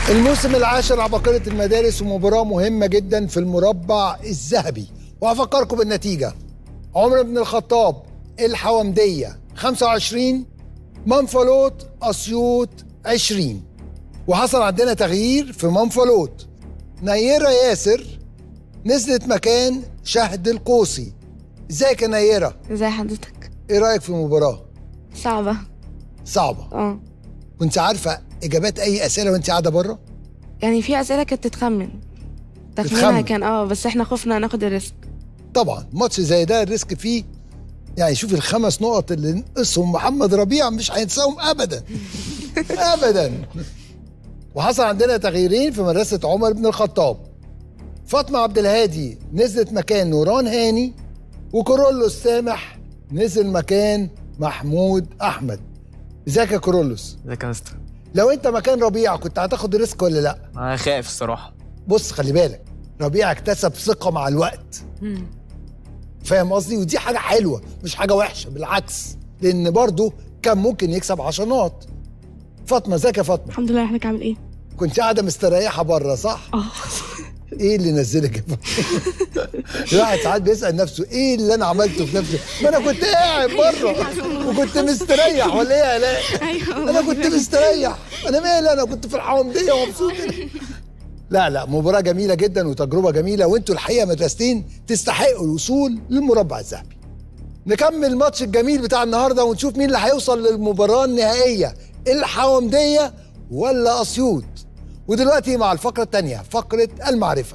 الموسم العاشر عباقرة المدارس ومباراة مهمة جدا في المربع الذهبي وهفكركم بالنتيجة عمر بن الخطاب الحومدية 25 منفلوط أسيوط 20 وحصل عندنا تغيير في منفلوط نيرة ياسر نزلت مكان شهد القوسي ازيك يا نيرة ازي حضرتك ايه رأيك في المباراة صعبة صعبة اه كنت عارفة اجابات اي اسئلة وانت قاعدة بره يعني في اسئلة كانت تتخمن تخمينها تتخمن. كان اه بس احنا خفنا ناخد الريسك طبعا ماتش زي ده الريسك فيه يعني شوف الخمس نقط اللي نقصهم محمد ربيع مش هينساهم ابدا ابدا وحصل عندنا تغييرين في مدرسه عمر بن الخطاب فاطمه عبد الهادي نزلت مكان نوران هاني وكورولوس سامح نزل مكان محمود احمد ازيك يا كورولوس ازيك يا مستر لو انت مكان ربيع كنت هتاخد ريسك ولا لا انا خايف الصراحه بص خلي بالك ربيع اكتسب ثقه مع الوقت فاهم قصدي ودي حاجه حلوه مش حاجه وحشه بالعكس لان برضه كان ممكن يكسب 10 نقط فاطمه ازيك يا فاطمه الحمد لله حضرتك عامل ايه كنت قاعده مستريحه بره صح اه ايه اللي نزلك يا فاطمة؟ الواحد ساعات بيسال نفسه ايه اللي انا عملته في نفسي ما انا كنت قاعد بره وكنت مستريح ولا ايه يا الاء ايوه انا كنت مستريح انا مالي انا كنت في الحومديه ومبسوط لا لا مباراه جميله جدا وتجربه جميله وانتوا الحقيقه مدرستين تستحقوا الوصول للمربع الذهبي نكمل الماتش الجميل بتاع النهارده ونشوف مين اللي هيوصل للمباراه النهائيه الحومديه ولا اسيوط ودلوقتي مع الفقره الثانيه فقره المعرفه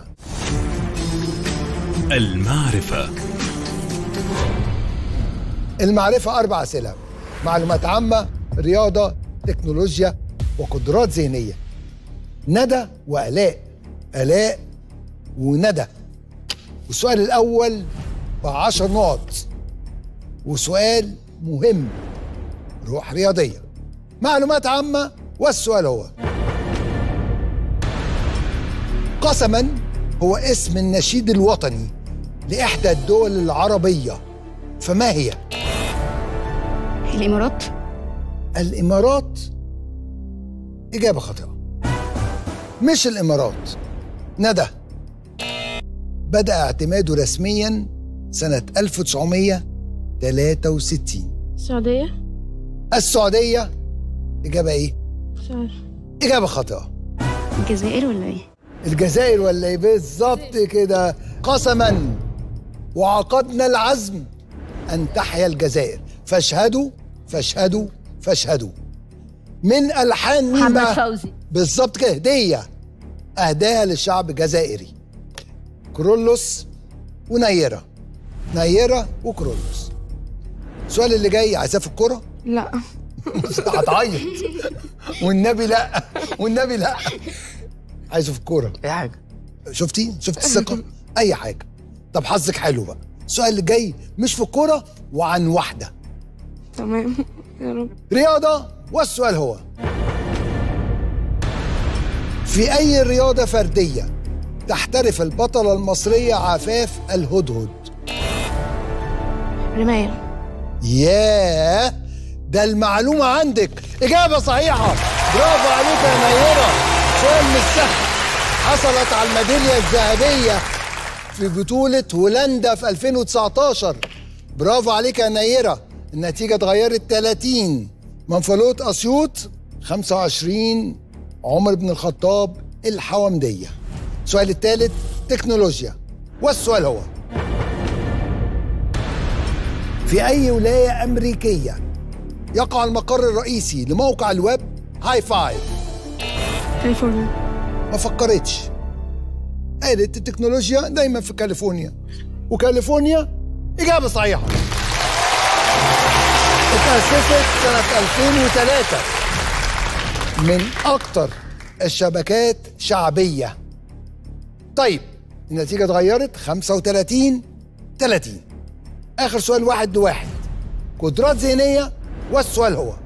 المعرفة المعرفة أربع أسئلة معلومات عامة رياضة تكنولوجيا وقدرات ذهنية ندى وآلاء آلاء وندى والسؤال الأول بعشر نقط وسؤال مهم روح رياضية معلومات عامة والسؤال هو قسما هو اسم النشيد الوطني لإحدى الدول العربية فما هي؟ الامارات الإمارات إجابة خاطئة مش الإمارات ندى بدأ اعتماده رسميا سنة 1963 السعودية السعودية إجابة إيه؟ مش عارف إجابة خاطئة الجزائر ولا ايه الجزائر ولا إيه بالظبط كده قسما وعقدنا العزم أن تحيا الجزائر فاشهدوا فاشهدوا فاشهدوا من ألحان مين محمد بقى؟ فوزي بالظبط كده هدية أهداها للشعب الجزائري كرولوس ونيرة نيرة وكرولوس السؤال اللي جاي عايزاه في الكرة لا هتعيط والنبي لا والنبي لا عايزه في الكورة اي حاجه شفتي شفت الثقة أي حاجة طب حظك حلو بقى السؤال اللي جاي مش في الكورة وعن واحدة تمام يا رب رياضة والسؤال هو في أي رياضة فردية تحترف البطلة المصرية عفاف الهدهد رماية ياه ده المعلومة عندك إجابة صحيحة برافو عليك يا نيرة سؤال مش سهل حصلت على الميدالية الذهبية في بطولة هولندا في 2019 برافو عليك يا نيرة النتيجة اتغيرت 30 منفلوط أسيوط 25 عمر بن الخطاب الحومدية السؤال الثالث تكنولوجيا والسؤال هو في أي ولاية أمريكية يقع المقر الرئيسي لموقع الويب هاي فايف كاليفورنيا ما فكرتش قالت التكنولوجيا دايما في كاليفورنيا وكاليفورنيا إجابة صحيحة اتأسست سنة 2003 من أكتر الشبكات شعبية طيب النتيجة اتغيرت 35 30 آخر سؤال واحد لواحد قدرات ذهنية والسؤال هو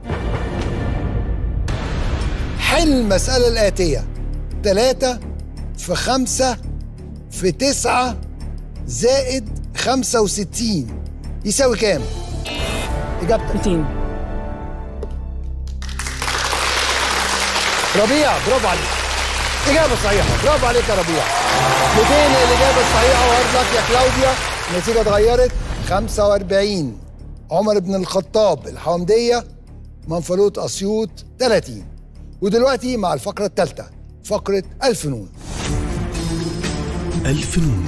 حل المسألة الآتية تلاتة في خمسة في تسعة زائد خمسة وستين يساوي كام؟ إجابتك 200 ربيع برافو عليك إجابة صحيحة برافو عليك يا ربيع 200 الإجابة الصحيحة وهارد لك يا كلاوديا النتيجة اتغيرت 45 عمر بن الخطاب الحومدية منفلوط أسيوط 30 ودلوقتي مع الفقرة الثالثة فقرة الفنون الفنون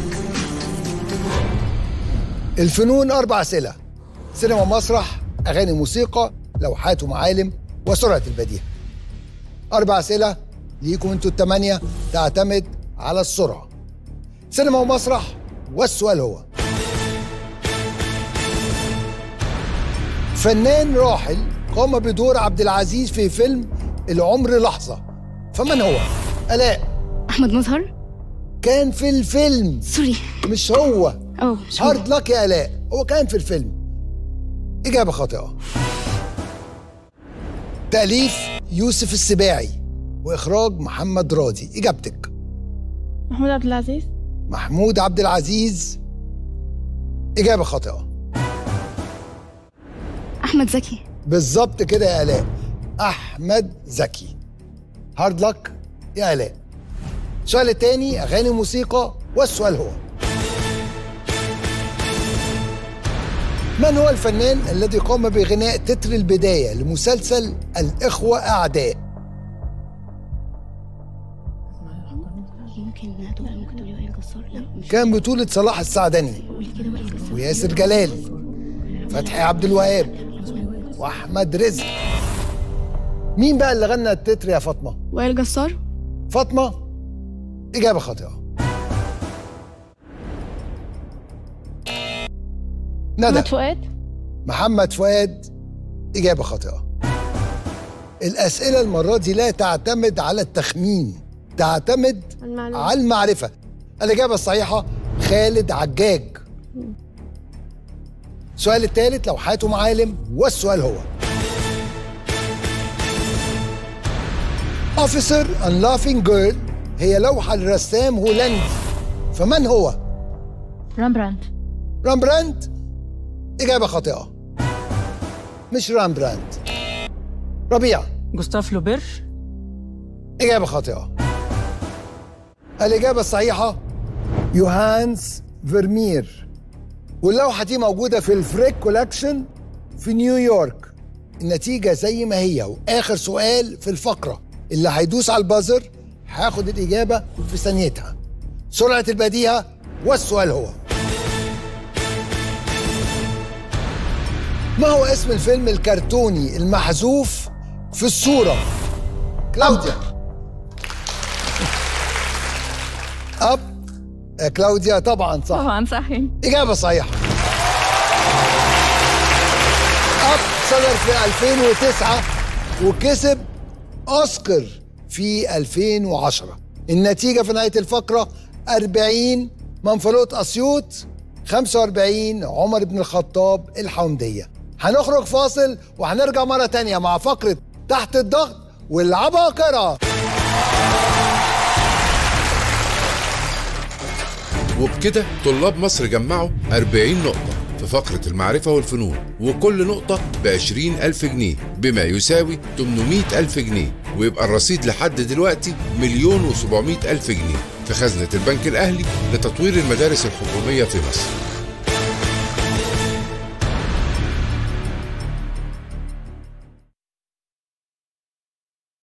الفنون أربع أسئلة سينما مسرح أغاني موسيقى لوحات ومعالم وسرعة البديهة أربع أسئلة ليكم أنتوا الثمانية تعتمد على السرعة سينما ومسرح والسؤال هو فنان راحل قام بدور عبد العزيز في فيلم العمر لحظة فمن هو؟ آلاء احمد مظهر كان في الفيلم سوري مش هو اه مش هو. هارد لك يا آلاء هو كان في الفيلم إجابة خاطئة تأليف يوسف السباعي وإخراج محمد راضي إجابتك محمود عبد العزيز محمود عبد العزيز إجابة خاطئة احمد زكي بالظبط كده يا آلاء أحمد زكي هارد لك يا آلاء السؤال التاني أغاني موسيقى والسؤال هو من هو الفنان الذي قام بغناء تتر البداية لمسلسل الإخوة أعداء ممكن تقول ممكن تقولي وائل جسار لا مش كان بطولة صلاح السعدني قولي كده وائل جسار وياسر جلال فتحي عبد الوهاب واحمد رزق مين بقى اللي غنى التتر يا فاطمه وائل جسار فاطمه اجابه خاطئه ندى محمد فؤاد محمد فؤاد اجابه خاطئه الاسئله المره دي لا تعتمد على التخمين تعتمد المعلومة. على المعرفه الاجابه الصحيحه خالد عجاج السؤال الثالث لوحات ومعالم والسؤال هو Officer and Laughing Girl هي لوحة لرسام هولندي فمن هو؟ رامبراند رامبراند إجابة خاطئة مش رامبراند ربيع جوستاف لوبير إجابة خاطئة الإجابة الصحيحة يوهانس فيرمير واللوحة دي موجودة في الفريك كولكشن في نيويورك النتيجة زي ما هي وآخر سؤال في الفقرة اللي هيدوس على البازر هياخد الإجابة في ثانيتها سرعة البديهة والسؤال هو ما هو اسم الفيلم الكرتوني المحذوف في الصورة كلاوديا أب آه، كلاوديا طبعا صح طبعا صحيح إجابة صحيحة أب صدر في 2009 وكسب أوسكار في 2010 النتيجة في نهاية الفقرة 40 منفلوط أسيوط 45 عمر بن الخطاب الحومدية هنخرج فاصل وهنرجع مرة تانية مع فقرة تحت الضغط والعباقرة وبكده طلاب مصر جمعوا 40 نقطة في فقرة المعرفة والفنون وكل نقطة ب 20 ألف جنيه بما يساوي 800 ألف جنيه ويبقى الرصيد لحد دلوقتي مليون و700 ألف جنيه في خزنة البنك الأهلي لتطوير المدارس الحكومية في مصر